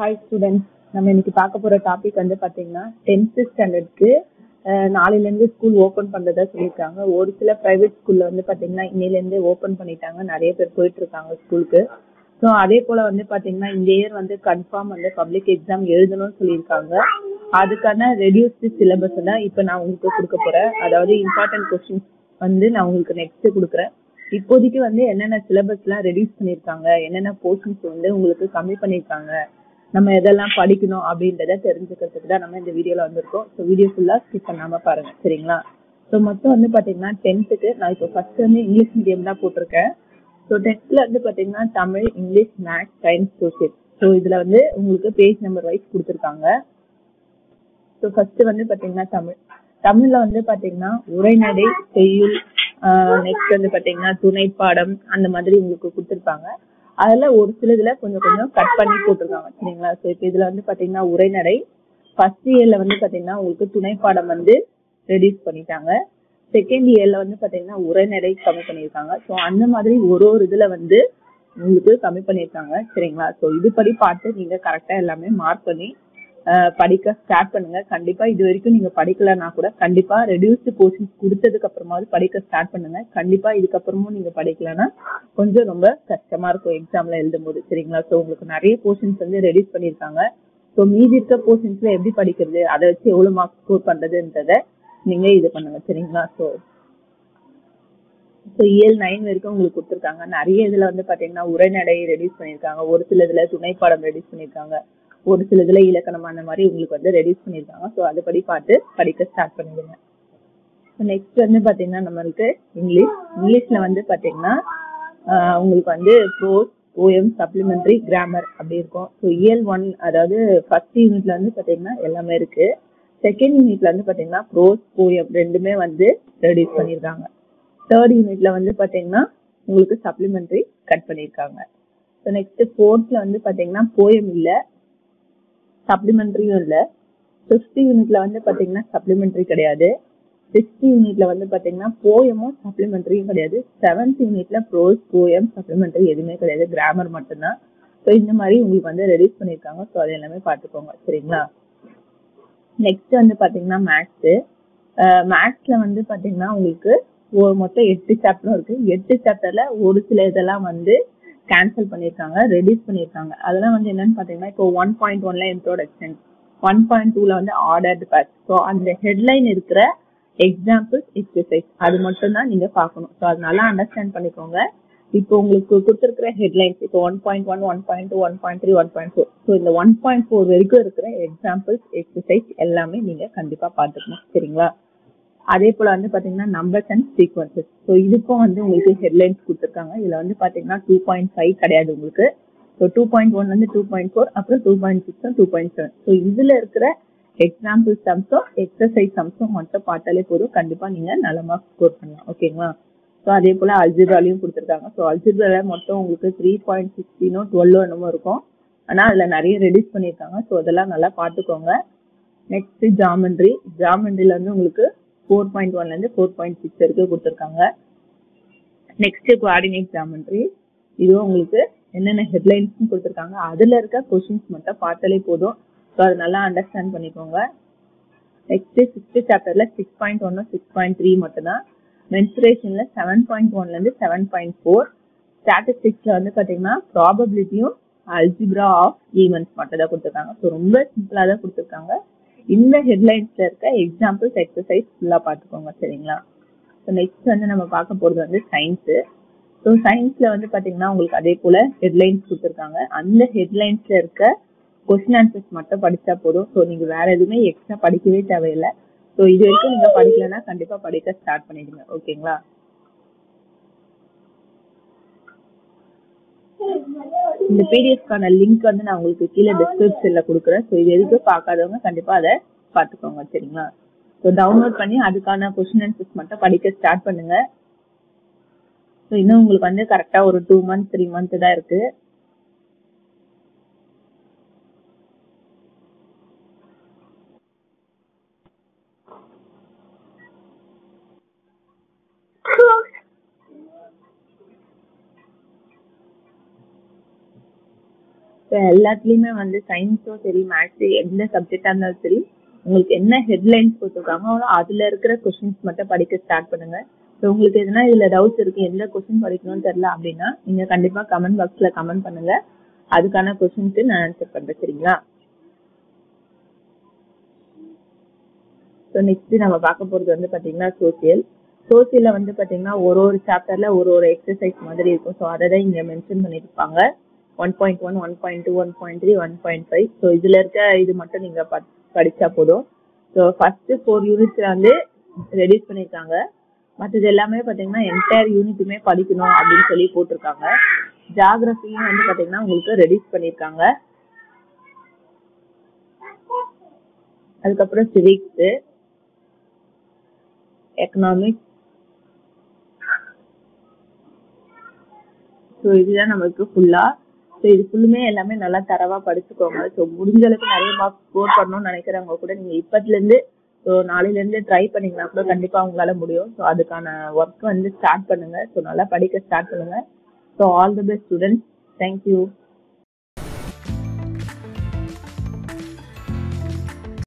hi students நம்ம இன்னைக்கு பார்க்க போற டாபிக் வந்து பாத்தீங்கன்னா டென்த் ஸ்டாண்டர்ட்க்கு நாளைல இருந்து ஸ்கூல் ஓபன் பண்றதா சொல்லியிருக்காங்க ஒரு சில பிரைவேட் ஸ்கூல்ல வந்து பாத்தீங்கன்னா இன்னையில இருந்தே ஓபன் பண்ணிட்டாங்க நிறைய பேர் போயிட்டு இருக்காங்க ஸ்கூலுக்கு ஸோ அதே போல வந்து பாத்தீங்கன்னா இந்த இயர் வந்து கன்ஃபார்ம் வந்து பப்ளிக் எக்ஸாம் எழுதணும்னு சொல்லியிருக்காங்க அதுக்கான ரெடியூஸ்டு சிலபஸ் தான் இப்போ நான் உங்களுக்கு கொடுக்க போறேன் அதாவது இம்பார்ட்டன்ட் கொஸ்டின்ஸ் வந்து நான் உங்களுக்கு நெக்ஸ்ட் கொடுக்குறேன் இப்போதைக்கு வந்து என்னென்ன சிலபஸ்லாம் ரெடியூஸ் பண்ணியிருக்காங்க என்னென்ன போர்ஷன்ஸ் வந்து உங்களுக்கு கம்மி பண்ணியிருக்காங்க நம்ம எதெல்லாம் படிக்கணும் அப்படின்றத தெரிஞ்சுக்கிறதுக்கு தான் நம்ம இந்த வீடியோல வந்திருக்கோம் ஸோ வீடியோ ஃபுல்லா ஸ்கிப் பண்ணாம பாருங்க சரிங்களா ஸோ மொத்தம் வந்து பாத்தீங்கன்னா டென்த்துக்கு நான் இப்போ ஃபர்ஸ்ட் வந்து இங்கிலீஷ் மீடியம் தான் போட்டிருக்கேன் ஸோ டென்த்ல வந்து பாத்தீங்கன்னா Tamil English maths science social so இதுல வந்து உங்களுக்கு பேஜ் நம்பர் வைஸ் கொடுத்துருக்காங்க ஸோ ஃபர்ஸ்ட் வந்து பாத்தீங்கன்னா தமிழ் தமிழ்ல வந்து பாத்தீங்கன்னா உரைநடை செய்யுள் நெக்ஸ்ட் வந்து பாத்தீங்கன்னா துணை பாடம் அந்த மாதிரி உங்களுக்கு கொடுத்துருப்பாங்க அதுல ஒரு சிலதுல கொஞ்சம் கொஞ்சம் கட் பண்ணி போட்டிருக்காங்க சரிங்களா ஸோ இப்போ இதுல வந்து பாத்தீங்கன்னா உரைநடை ஃபர்ஸ்ட் இயர்ல வந்து பாத்தீங்கன்னா உங்களுக்கு துணை பாடம் வந்து ரெடியூஸ் பண்ணிட்டாங்க செகண்ட் இயர்ல வந்து பாத்தீங்கன்னா உரைநடை கம்மி பண்ணியிருக்காங்க ஸோ அந்த மாதிரி ஒரு ஒரு இதுல வந்து உங்களுக்கு கம்மி பண்ணியிருக்காங்க சரிங்களா ஸோ இதுபடி பார்த்து நீங்க கரெக்டா எல்லாமே மார்க் பண்ணி படிக்க ஸ்டார்ட் பண்ணுங்க கண்டிப்பா இது வரைக்கும் நீங்க படிக்கலன்னா கூட கண்டிப்பா ரெடியூஸ்டு போர்ஷன்ஸ் கொடுத்ததுக்கு அப்புறமாவது படிக்க ஸ்டார்ட் பண்ணுங்க கண்டிப்பா இதுக்கப்புறமும் நீங்க படிக்கலன்னா கொஞ்சம் ரொம்ப கஷ்டமா இருக்கும் எக்ஸாம்ல எழுதும் போது சரிங்களா ஸோ உங்களுக்கு நிறைய போர்ஷன்ஸ் வந்து ரெடியூஸ் பண்ணியிருக்காங்க ஸோ மீதி இருக்க போர்ஷன்ஸ்ல எப்படி படிக்கிறது அதை வச்சு எவ்வளவு மார்க் ஸ்கோர் பண்றதுன்றத நீங்க இது பண்ணுங்க சரிங்களா ஸோ ஸோ இயல் நைன் வரைக்கும் உங்களுக்கு கொடுத்துருக்காங்க நிறைய இதுல வந்து பாத்தீங்கன்னா உரைநடை ரெடியூஸ் பண்ணியிருக்காங்க ஒரு சில இதுல துணைப்பாடம் ரெடியூஸ் பண்ணியிருக்காங்க ஒரு சில இதுல இலக்கணம் அந்த மாதிரி உங்களுக்கு வந்து ரெடியூஸ் பண்ணியிருக்காங்க ஸோ அதுபடி பார்த்து படிக்க ஸ்டார்ட் பண்ணிடுங்க நெக்ஸ்ட் வந்து பாத்தீங்கன்னா நம்மளுக்கு இங்கிலீஷ் இங்கிலீஷ்ல வந்து பாத்தீங்கன்னா உங்களுக்கு வந்து ப்ரோஸ் போயம் சப்ளிமெண்ட்ரி கிராமர் அப்படி இருக்கும் ஸோ இயல் ஒன் அதாவது ஃபர்ஸ்ட் யூனிட்ல வந்து பாத்தீங்கன்னா எல்லாமே இருக்கு செகண்ட் யூனிட்ல வந்து பாத்தீங்கன்னா ப்ரோஸ் போயம் ரெண்டுமே வந்து ரெடியூஸ் பண்ணியிருக்காங்க தேர்ட் யூனிட்ல வந்து பாத்தீங்கன்னா உங்களுக்கு சப்ளிமெண்ட்ரி கட் பண்ணியிருக்காங்க ஸோ நெக்ஸ்ட் ஃபோர்த்ல வந்து பாத்தீங்கன்னா போயம் இல்லை சப்ளிமெண்ட்ரியும் இல்லை ஃபிஃப்த் யூனிட்ல வந்து பாத்தீங்கன்னா சப்ளிமெண்ட்ரி கிடையாது சிக்ஸ்த் யூனிட்ல வந்து பாத்தீங்கன்னா போயமும் சப்ளிமெண்ட்ரியும் கிடையாது செவன்த் யூனிட்ல ப்ரோஸ் போயம் சப்ளிமெண்ட்ரி எதுவுமே கிடையாது கிராமர் மட்டும்தான் ஸோ இந்த மாதிரி உங்களுக்கு வந்து ரெடியூஸ் பண்ணியிருக்காங்க ஸோ அது எல்லாமே பார்த்துக்கோங்க சரிங்களா நெக்ஸ்ட் வந்து பாத்தீங்கன்னா மேக்ஸ் மேக்ஸ்ல வந்து பாத்தீங்கன்னா உங்களுக்கு ஒரு மொத்தம் எட்டு சாப்டரும் இருக்கு எட்டு சாப்டர்ல ஒரு சில இதெல்லாம் வந்து கேன்சல் பண்ணியிருக்காங்க ரெடியூஸ் பண்ணியிருக்காங்க அதெல்லாம் வந்து என்னன்னு பாத்தீங்கன்னா இப்போ ஒன் பாயிண்ட் ஒன்ல இன்ட்ரோடக்ஷன் ஒன் பாயிண்ட் டூல வந்து ஆர்டர்டு பேட்ச் ஸோ அந்த ஹெட்லைன் இருக்கிற எக்ஸாம்பிள்ஸ் எக்ஸசைஸ் அது மட்டும் தான் நீங்க பார்க்கணும் ஸோ அது நல்லா அண்டர்ஸ்டாண்ட் பண்ணிக்கோங்க இப்போ உங்களுக்கு கொடுத்துருக்கிற ஹெட்லைன்ஸ் இப்போ one point one one point two one point three one point four so இந்த ஒன் பாயிண்ட் ஃபோர் வரைக்கும் இருக்கிற எக்ஸாம்பிள்ஸ் எக்ஸசைஸ் எல்லாமே நீங்க கண்டிப்பா பார்த்துக்கணும் சரிங்களா அதே போல வந்து பாத்தீங்கன்னா நம்பர்ஸ் அண்ட் சீக்வன்சஸ் ஸோ இதுக்கும் வந்து உங்களுக்கு ஹெட்லைன்ஸ் கொடுத்துருக்காங்க இதுல வந்து பாத்தீங்கன்னா டூ பாயிண்ட் ஃபைவ் கிடையாது உங்களுக்கு ஸோ டூ பாயிண்ட் ஒன் வந்து டூ பாயிண்ட் ஃபோர் அப்புறம் two point six two point seven so இதுல இருக்கிற எக்ஸாம்பிள் சம்ஸும் எக்ஸசைஸ் சம்ஸும் மட்டும் பார்த்தாலே போதும் கண்டிப்பா நீங்க நல்ல மார்க் ஸ்கோர் பண்ணலாம் ஓகேங்களா ஸோ அதே போல அல்ஜிப்ராலையும் கொடுத்துருக்காங்க ஸோ அல்ஜிப்ரால மொத்தம் உங்களுக்கு த்ரீ பாயிண்ட் சிக்ஸ்டீனோ டுவெல்லோ என்னமோ இருக்கும் ஆனா அதுல நிறைய ரெடியூஸ் பண்ணியிருக்காங்க ஸோ அதெல்லாம் நல்லா பார்த்துக்கோங்க நெக்ஸ்ட் ஜாமெண்ட்ரி ஜாமெண்ட்ரில வந்து உங்களுக்கு ஃபோர் பாயிண்ட் ஒன்ல இருந்து ஃபோர் பாயிண்ட் சிக்ஸ் வரைக்கும் கொடுத்துருக்காங்க நெக்ஸ்ட் கோஆர்டினேட் ஜாமெண்ட்ரி இதுவும் உங்களுக்கு என்னென்ன ஹெட்லைன்ஸ் கொடுத்துருக்காங்க அதுல இருக்க கொஸ்டின்ஸ் மட்டும் பார்த்தாலே போதும் ஸோ அதை நல்லா அண்டர்ஸ்டாண்ட் பண்ணிக்கோங்க நெக்ஸ்ட் சிக்ஸ்த் சாப்டர்ல சிக்ஸ் பாயிண்ட் ஒன்னு சிக்ஸ் பாயிண்ட் த்ரீ மட்டும் தான் மென்சுரேஷன்ல செவன் பாயிண்ட் ஒன்ல இருந்து செவன் பாயிண்ட் ஃபோர் ஸ்டாட்டிஸ்டிக்ஸ்ல வந்து பாத்தீங்கன்னா ப்ராபபிலிட்டியும் அல்ஜிப்ரா ஆஃப் ஈவெண்ட்ஸ் மட்டும் தான் கொடுத்துருக்காங்க ஸோ ரொம்ப சிம்பிளா தான் கொடுத்துருக்காங்க இந்த ஹெட்லைன்ஸ்ல இருக்க எக்ஸாம்பிள்ஸ் எக்ஸசைஸ் ஃபுல்லா பார்த்துக்கோங்க சரிங்களா ஸோ நெக்ஸ்ட் வந்து நம்ம பார்க்க போறது வந்து சயின்ஸ் ஸோ சயின்ஸ்ல வந்து பாத்தீங்கன்னா உங்களுக்கு அதே போல ஹெட்லைன்ஸ் கொடுத்துருக்காங்க அந்த ஹெட்லைன்ஸ்ல இருக்க கொஸ்டின் ஆன்சர்ஸ் மட்டும் படிச்சா போதும் ஸோ நீங்க வேற எதுவுமே எக்ஸ்ட்ரா படிக்கவே தேவையில்லை ஸோ இது வரைக்கும் நீங்க படிக்கலன்னா கண்டிப்பா படிக்க ஸ்டார்ட் பண்ணிடுங்க ஓகேங்களா இந்த பிடிஎஃப்கான லிங்க் வந்து நான் உங்களுக்கு கீழே டிஸ்கிரிப்ஷன்ல கொடுக்குறேன் ஸோ இது எதுக்கும் பார்க்காதவங்க கண்டிப்பா அதை பார்த்துக்கோங்க சரிங்களா ஸோ டவுன்லோட் பண்ணி அதுக்கான கொஸ்டின் ஆன்சர்ஸ் மட்டும் படிக்க ஸ்டார்ட் பண்ணுங்க ஸோ இன்னும் உங்களுக்கு வந்து கரெக்டா ஒரு டூ மந்த் த்ரீ மந்த் தான் இருக்கு ஸோ ஸோ எல்லாத்துலேயுமே வந்து சயின்ஸும் சரி மேத்ஸு எந்த சப்ஜெக்டாக இருந்தாலும் சரி உங்களுக்கு என்ன ஹெட்லைன்ஸ் கொடுத்துருக்காங்களோ அதில் இருக்கிற கொஷின்ஸ் மட்டும் படிக்க ஸ்டார்ட் பண்ணுங்க ஸோ உங்களுக்கு எதுனா இதில் டவுட்ஸ் இருக்கு எந்த கொஷின் படிக்கணும்னு தெரில அப்படின்னா நீங்கள் கண்டிப்பாக கமெண்ட் பாக்ஸில் கமெண்ட் பண்ணுங்க அதுக்கான கொஷினுக்கு நான் ஆன்சர் பண்ணுறேன் சரிங்களா ஸோ நெக்ஸ்ட் நம்ம பார்க்க போகிறது வந்து பார்த்தீங்கன்னா சோசியல் சோசியலில் வந்து பார்த்தீங்கன்னா ஒரு ஒரு சாப்டர்ல ஒரு ஒரு எக்ஸசைஸ் மாதிரி இருக்கும் ஸோ அதை தான் இங்கே மென்ஷன் பண்ணியிருப்பாங்க one point one one point two one point three one point five so இதில் இருக்க இது மட்டும் நீங்கள் படிச்சா போதும் ஸோ ஃபர்ஸ்ட் ஃபோர் யூனிட்ஸ்ல வந்து ரெடியூஸ் பண்ணியிருக்காங்க மற்றது எல்லாமே பார்த்தீங்கன்னா என்டையர் யூனிட்டுமே படிக்கணும் அப்படின்னு சொல்லி போட்டிருக்காங்க ஜாகிரபியும் வந்து பார்த்தீங்கன்னா உங்களுக்கு ரெடியூஸ் பண்ணியிருக்காங்க அதுக்கப்புறம் சிவிக்ஸ் எக்கனாமிக்ஸ் ஸோ இதுதான் நமக்கு ஃபுல்லா ஸோ இது ஃபுல்லுமே எல்லாமே நல்லா தரவா படிச்சுக்கோங்க ஸோ முடிஞ்ச அளவுக்கு நிறைய மார்க்ஸ் ஸ்கோர் பண்ணணும்னு நினைக்கிறவங்க கூட நீங்க இப்பத்துல இருந்து ஸோ நாளையில இருந்து ட்ரை பண்ணீங்கன்னா கூட கண்டிப்பா உங்களால முடியும் ஸோ அதுக்கான ஒர்க் வந்து ஸ்டார்ட் பண்ணுங்க ஸோ நல்லா படிக்க ஸ்டார்ட் பண்ணுங்க so all the best students thank you